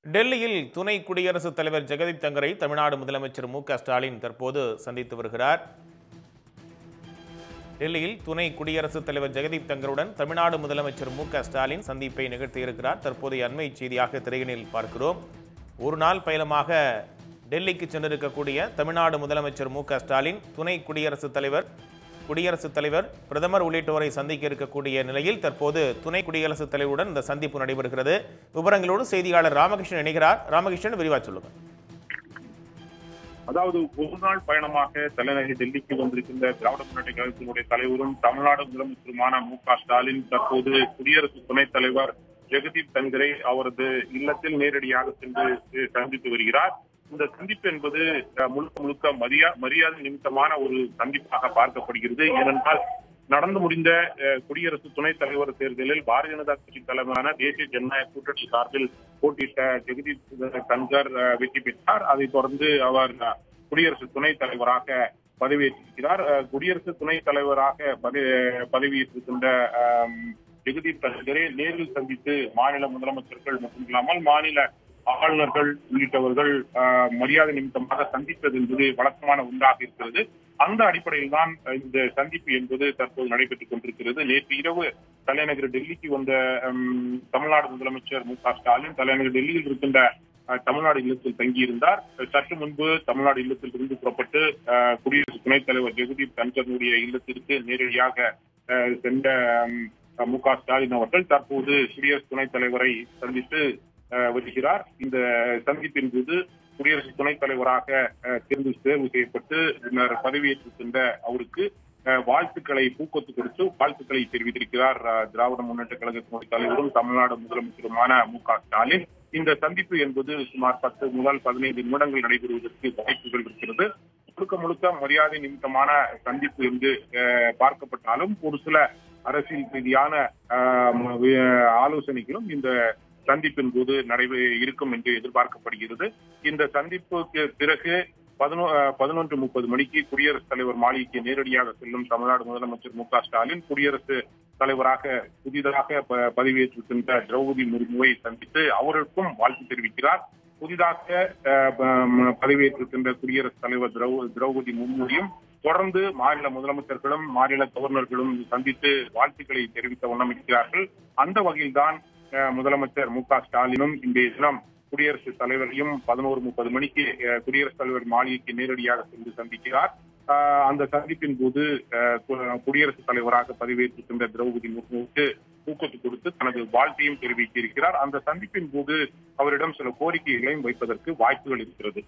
டெல்லியில் துணை குடியரசுத் தலைவர் ஜெகதீப் தங்கரை தமிழ்நாடு முதலமைச்சர் மு க ஸ்டாலின் தற்போது சந்தித்து வருகிறார் டெல்லியில் துணை குடியரசுத் தலைவர் ஜெகதீப் தங்கருடன் தமிழ்நாடு முதலமைச்சர் மு க ஸ்டாலின் சந்திப்பை நிகழ்த்தியிருக்கிறார் தற்போதைய அண்மை செய்தியாக திரையினில் பார்க்கிறோம் ஒரு நாள் பயணமாக டெல்லிக்கு சென்றிருக்கக்கூடிய தமிழ்நாடு முதலமைச்சர் மு க ஸ்டாலின் துணை குடியரசுத் தலைவர் குடியரசுத் தலைவர் பிரதமர் உள்ளிட்டோரை சந்திக்க இருக்கக்கூடிய நிலையில் தற்போது துணை குடியரசுத் தலைவருடன் இந்த சந்திப்பு நடைபெறுகிறது விவரங்களோடு செய்தியாளர் ராமகிருஷ்ணன் இணைகிறார் ராமகிருஷ்ணன் விரிவா சொல்லுங்க அதாவது ஒரு நாள் பயணமாக தலைநகர் டெல்லிக்கு வந்திருக்கின்ற திராவிட முன்னேற்ற கழகத்தினுடைய தலைவரும் தமிழ்நாடு முதலமைச்சருமான மு க ஸ்டாலின் தற்போது குடியரசு துணைத் தலைவர் ஜெகதீப் தங்கரை அவரது இல்லத்தில் நேரடியாக சென்று அஹ், சந்தித்து வருகிறார் இந்த சந்திப்பு என்பது அஹ், முழுக்க முழுக்க மரியா மரியாதை நிமித்தமான ஒரு சந்திப்பாக பார்க்கப்படுகிறது ஏனென்றால் நடந்து முடிந்த அஹ், குடியரசு துணைத் தலைவர் தேர்தலில் பாரதிய ஜனதா கட்சி தலைமையான தேசிய ஜனநாயக கூட்டணி சார்பில் போட்டியிட்ட ஜெகதீப் தங்கர் அஹ், வெற்றி பெற்றார் அதைத் தொடர்ந்து அவர் அஹ், குடியரசு துணைத் தலைவராக பதவியேற்றிருக்கிறார் அஹ், குடியரசு துணைத் தலைவராக பதவி பதவியேற்றிருக்கின்ற அஹ், ஜெகதீப் தங்கரை நேரில் சந்தித்து மாநில முதலமைச்சர்கள் மட்டுமில்லாமல் மாநில ஆளுநர்கள் உள்ளிட்டவர்கள் அஹ், மரியாதை நிமித்தமாக சந்தித்தது என்பது வழக்கமான ஒன்றாக இருக்கிறது அந்த அடிப்படையில் தான் இந்த சந்திப்பு என்பது தற்போது நடைபெற்றுக் கொண்டிருக்கிறது நேற்று இரவு தலைநகர் டெல்லிக்கு வந்த ஹம், தமிழ்நாடு முதலமைச்சர் மு க ஸ்டாலின் தலைநகர் டெல்லியில் இருக்கின்ற அஹ், தமிழ்நாடு இல்லத்தில் தங்கியிருந்தார் சற்று முன்பு தமிழ்நாடு இல்லத்தில் இருந்து புறப்பட்டு அஹ், குடியரசு துணைத் தலைவர் ஜெகதீப் தன்கருடைய இல்லத்திற்கு நேரடியாக அஹ், சென்ற ஹம், மு க ஸ்டாலின் அவர்கள் தற்போது குடியரசு துணைத் தலைவரை சந்தித்து அஹ், வருகிறார் இந்த சந்திப்பின் போது குடியரசு துணைத் தலைவராக அஹ், தேர்ந்து தேர்வு செய்யப்பட்டு பின்னர் பதவியேற்றிருக்கின்ற அவருக்கு அஹ், வாழ்த்துக்களை பூக்கொத்து கொடுத்து வாழ்த்துக்களை தெரிவித்திருக்கிறார் அஹ், திராவிட முன்னேற்ற கழகத்தினுடைய தலைவரும் தமிழ்நாடு முதலமைச்சருமான மு க ஸ்டாலின் இந்த சந்திப்பு என்பது சுமார் பத்து முதல் பதினைந்து நிமிடங்கள் நடைபெறுவதற்கு வாய்ப்புகள் இருக்கிறது முழுக்க முழுக்க மரியாதை நிமித்தமான சந்திப்பு என்று அஹ், பார்க்கப்பட்டாலும் ஒரு சில அரசியல் ரீதியான அஹ், ம- வி- ஆலோசனைகளும் இந்த சந்திப்பின் போது நடைபெற இருக்கும் என்று எதிர்பார்க்கப்படுகிறது இந்த சந்திப்புக்கு பிறகு பதினொ- அஹ், பதினொன்று முப்பது மணிக்கு குடியரசுத் தலைவர் மாளிகைக்கு நேரடியாக செல்லும் தமிழ்நாடு முதலமைச்சர் மு க ஸ்டாலின் குடியரசு தலைவராக புதிதாக ப- பதவியேற்றிருக்கின்ற திரௌபதி முர்முவை சந்தித்து அவருக்கும் வாழ்த்து தெரிவிக்கிறார் புதிதாக அஹ், ப- ம- பதவியேற்றிருக்கின்ற குடியரசுத் தலைவர் திரௌ- திரௌபதி முர்முவையும் தொடர்ந்து மாநில முதலமைச்சர்களும் மாநில கவர்னர்களும் சந்தித்து வாழ்த்துக்களை தெரிவித்த வண்ணம் இருக்கிறார்கள் அந்த வகையில்தான் அஹ், முதலமைச்சர் மு க ஸ்டாலினும் இன்றைய தினம் குடியரசுத் தலைவரையும் பதினோரு முப்பது மணிக்கு அஹ், குடியரசுத் தலைவர் மாளிகைக்கு நேரடியாக சென்று சந்திக்கிறார் அஹ், அந்த சந்திப்பின் போது அஹ், கு- குடியரசுத் தலைவராக பதவியேற்றிருக்கின்ற திரௌபதி முர்முவுக்கு ஊக்கத்து கொடுத்து தனது வாழ்த்தையும் தெரிவித்திருக்கிறார் அந்த சந்திப்பின் போது அவரிடம் சில கோரிக்கைகளையும் வைப்பதற்கு வாய்ப்புகள் இருக்கிறது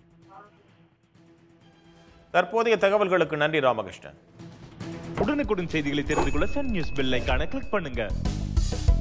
தற்போதைய தகவல்களுக்கு நன்றி ராமகிருஷ்ணன் உடனுக்குடன் செய்திகளை தெரிந்து கொள்ள சன் நியூஸ் பெல் ஐகானை கிளிக் பண்ணுங்க